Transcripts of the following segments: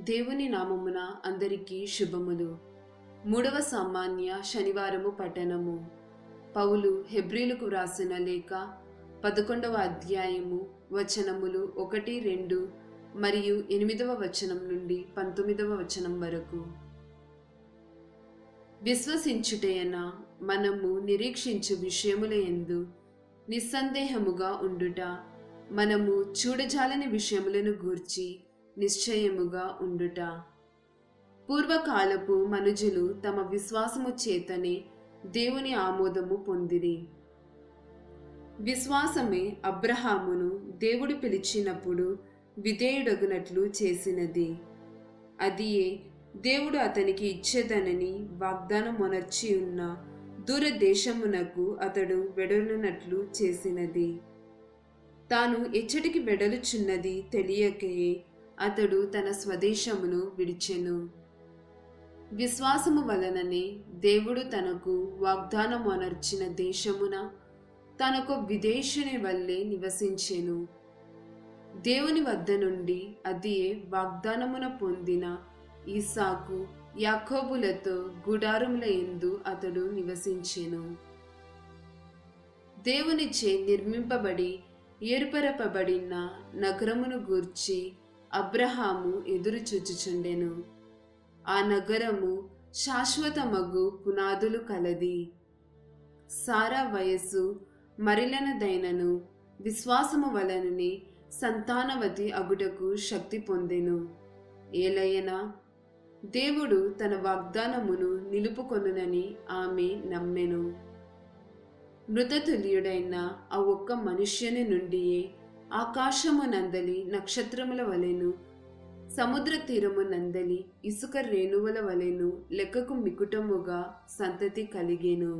దేవుని నామమున అందరికీ శుభములు మూడవ సామాన్య శనివారము పఠనము పౌలు హెబ్రీలకు వ్రాసిన లేఖ పదకొండవ అధ్యాయము వచనములు ఒకటి రెండు మరియు ఎనిమిదవ వచనం నుండి పంతొమ్మిదవ వచనం వరకు విశ్వసించుటయన మనము నిరీక్షించు విషయముల ఎందు నిస్సందేహముగా ఉండుట మనము చూడజాలని విషయములను గూర్చి నిశ్చయముగా ఉండుట పూర్వకాలపు మనుజులు తమ విశ్వాసము చేతనే దేవుని ఆమోదము పొందిరి విశ్వాసమే అబ్రహామును దేవుడు పిలిచినప్పుడు విధేయుడగునట్లు చేసినది అదియే దేవుడు అతనికి ఇచ్చేదనని వాగ్దానం మొనర్చి ఉన్న దూరదేశమునకు అతడు వెడలునట్లు చేసినది తాను ఎచ్చటికి వెడలుచున్నది తెలియకయే అతడు తన స్వదేశమును విడిచెను విశ్వాసము వలననే దేవుడు తనకు వాగ్దానం అనర్చిన దేశమున తనకు విదేశుని వల్లే నివసించెను దేవుని వద్ద నుండి అదియే వాగ్దానమున పొందిన ఈసాకు యాకోబులతో గుడారముల ఎందు అతడు నివసించెను దేవునిచే నిర్మింపబడి ఏర్పరపబడిన నగరమును గూర్చి అబ్రహాము ఎదురు చూచుచుండెను ఆ నగరము శాశ్వతమగు పునాదులు కలది సారా వయస్సు మరిలనదైనను విశ్వాసము వలననే సంతానవతి అగుటకు శక్తి పొందెను ఏలయనా దేవుడు తన వాగ్దానమును నిలుపుకొనునని ఆమె నమ్మెను మృతతుల్యుడైన ఆ ఒక్క మనుష్యుని నుండియే ఆకాశము నందలి నక్షత్రముల వలెను సముద్ర తీరము నందలి ఇసుక రేణువుల వలెను లెక్కకు మికుటముగా సంతతి కలిగేను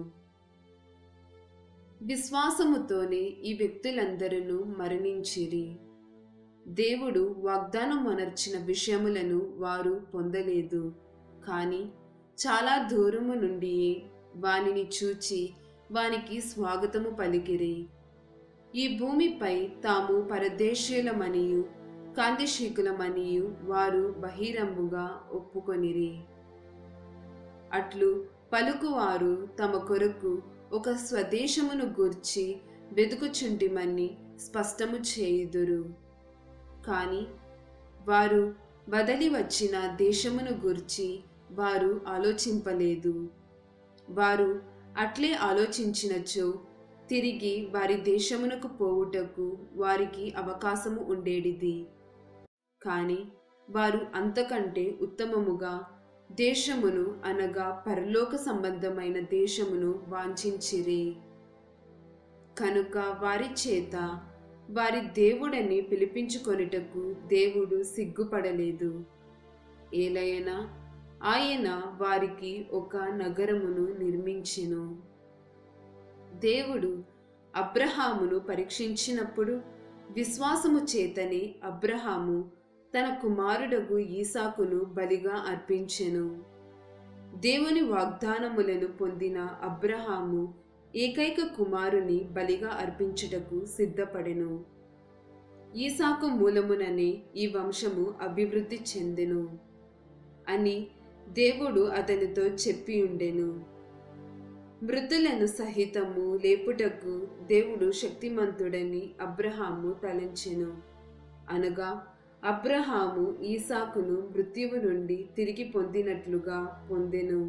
విశ్వాసముతోనే ఈ వ్యక్తులందరూ మరణించిరి దేవుడు వాగ్దానం అనర్చిన విషయములను వారు పొందలేదు కానీ చాలా దూరము నుండియే వానిని చూచి వానికి స్వాగతము పలికిరి ఈ భూమిపై తాము పరదేశీయులమనియు కాంతిశీకులమనియు వారు బహిరంగుగా ఒప్పుకొనిరి అట్లు పలుకువారు తమ కొరకు ఒక స్వదేశమును గూర్చి వెతుకుచుంటిమని స్పష్టము చేయుదురు కాని వారు వదలి వచ్చిన దేశమును గూర్చి వారు ఆలోచింపలేదు వారు అట్లే ఆలోచించినచో తిరిగి వారి దేశమునకు పోవుటకు వారికి అవకాశము ఉండేడిది కాని వారు అంతకంటే ఉత్తమముగా దేశమును అనగా పరలోక సంబంధమైన దేశమును వాంఛించిరి కనుక వారి చేత వారి దేవుడని పిలిపించుకొనుటకు దేవుడు సిగ్గుపడలేదు ఏలయనా ఆయన వారికి ఒక నగరమును నిర్మించెను దేవుడు అబ్రహామును పరీక్షించినప్పుడు విశ్వాసము చేతనే అబ్రహాము తన కుమారుడగు ఈసాకును బలిగా అర్పించెను దేవుని వాగ్దానములను పొందిన అబ్రహాము ఏకైక కుమారుని బలిగా అర్పించుటకు సిద్ధపడెను ఈసాకు మూలముననే ఈ వంశము అభివృద్ధి చెందెను అని దేవుడు అతనితో చెప్పి ఉండెను మృతులను సహితము లేపుటకు దేవుడు శక్తిమంతుడని అబ్రహాము తలంచెను అనగా అబ్రహాము ఈసాకును మృత్యువు నుండి తిరిగి పొందినట్లుగా పొందెను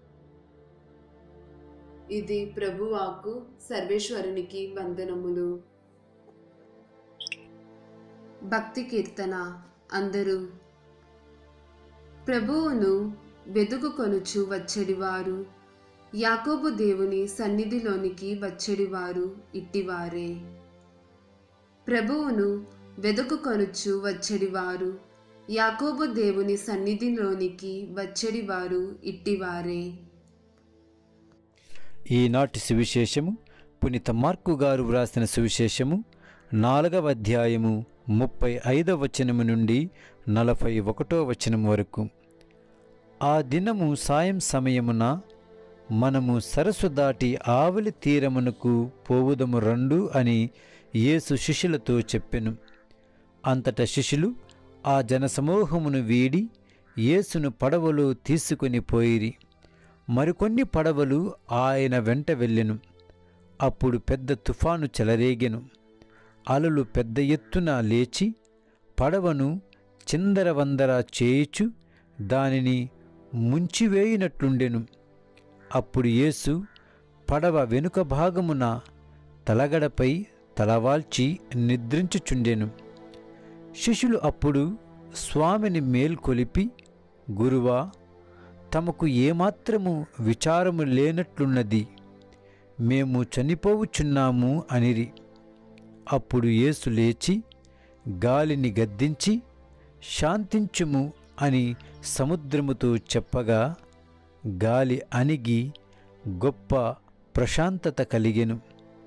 ఇది ప్రభువాకు సర్వేశ్వరునికి వందనములు భక్తి కీర్తన అందరూ ప్రభువును వెదుకుకొనుచు వచ్చడివారు యాకోబు దేవుని సన్నిధిలోనికి వచ్చడివారు ఇట్టివారే ప్రభువును వెదుకుకొనుచు వచ్చడివారు యాకోబు దేవుని సన్నిధిలోనికి వచ్చడివారు ఇట్టివారే ఈనాటి సువిశేషము పునీత మార్కు గారు వ్రాసిన సువిశేషము నాలుగవ అధ్యాయము ముప్పై ఐదవ వచనము నుండి నలభై ఒకటో వచనం వరకు ఆ దినము సాయం సమయమున మనము సరస్సు దాటి ఆవలి తీరమునకు పోవుదము రండు అని యేసు శిష్యులతో చెప్పెను అంతట శిష్యులు ఆ జనసమూహమును వీడి యేసును పడవలో తీసుకొని పోయిరి మరికొన్ని పడవలు ఆయన వెంట వెళ్ళెను అప్పుడు పెద్ద తుఫాను చెలరేగెను అలలు పెద్ద ఎత్తున లేచి పడవను చిందరవందర చేయుచు దానిని ముంచివేయునట్లుండెను అప్పుడు యేసు పడవ వెనుక భాగమున తలగడపై తలవాల్చి నిద్రించుచుండెను శిష్యులు అప్పుడు స్వామిని మేల్కొలిపి గురువా తమకు ఏమాత్రము విచారము లేనట్లున్నది మేము చనిపోవుచున్నాము అనిరి అప్పుడు యేసు లేచి గాలిని గద్దించి శాంతించుము అని సముద్రముతో చెప్పగా గాలి అణిగి గొప్ప ప్రశాంతత కలిగెను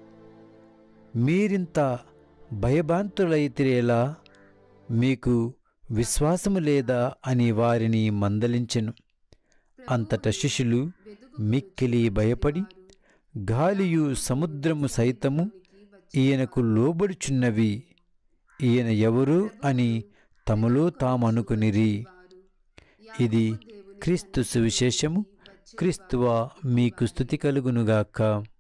మీరింత భయభాంతులైతిరేలా మీకు విశ్వాసము లేదా అని వారిని మందలించెను అంతట శిష్యులు మిక్కిలి భయపడి గాలియు సముద్రము సైతము ఈయనకు లోబడుచున్నవి ఈయన ఎవరు అని తమలో తామనుకునిరి ఇది క్రీస్తు సువిశేషము క్రీస్తువా మీకు స్థుతి కలుగునుగాక